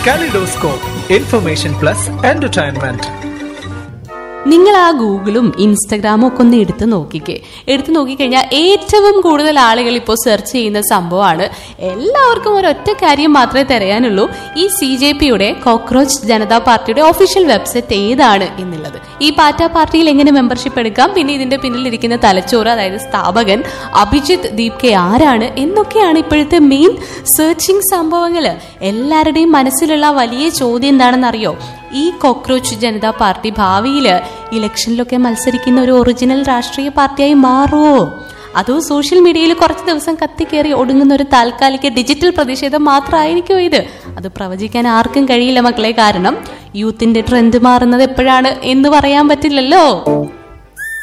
kaleidoscope information plus entertainment നിങ്ങൾ ആ ഗൂഗിളും ഇൻസ്റ്റഗ്രാമും ഒക്കെ ഒന്ന് എടുത്ത് നോക്കിക്കേ എടുത്ത് നോക്കിക്കഴിഞ്ഞാൽ ഏറ്റവും കൂടുതൽ ആളുകൾ ഇപ്പോൾ സെർച്ച് ചെയ്യുന്ന സംഭവമാണ് എല്ലാവർക്കും ഒരൊറ്റ കാര്യം മാത്രമേ തിരയാനുള്ളൂ ഈ സി ജെ പിയുടെ കോക്രോച്ച് ജനതാ പാർട്ടിയുടെ ഒഫീഷ്യൽ വെബ്സൈറ്റ് ഏതാണ് എന്നുള്ളത് ഈ പാറ്റ പാർട്ടിയിൽ എങ്ങനെ മെമ്പർഷിപ്പ് എടുക്കാം പിന്നെ ഇതിന്റെ പിന്നിലിരിക്കുന്ന തലച്ചോറ് അതായത് സ്ഥാപകൻ അഭിജിത്ത് ദീപ് കെ ആരാണ് എന്നൊക്കെയാണ് ഇപ്പോഴത്തെ മെയിൻ സെർച്ചിങ് സംഭവങ്ങൾ എല്ലാവരുടെയും മനസ്സിലുള്ള വലിയ ചോദ്യം എന്താണെന്നറിയോ ഈ കോക്രോച്ച് ജനതാ പാർട്ടി ഭാവിയിൽ ഇലക്ഷനിലൊക്കെ മത്സരിക്കുന്ന ഒരു ഒറിജിനൽ രാഷ്ട്രീയ പാർട്ടിയായി മാറുമോ അതോ സോഷ്യൽ മീഡിയയിൽ കുറച്ച് ദിവസം കത്തിക്കേറി ഒടുങ്ങുന്ന ഒരു താൽക്കാലിക ഡിജിറ്റൽ പ്രതിഷേധം മാത്രമായിരിക്കും ഇത് അത് പ്രവചിക്കാൻ ആർക്കും കഴിയില്ല മക്കളെ കാരണം യൂത്തിന്റെ ട്രെൻഡ് മാറുന്നത് എപ്പോഴാണ് എന്ന് പറയാൻ പറ്റില്ലല്ലോ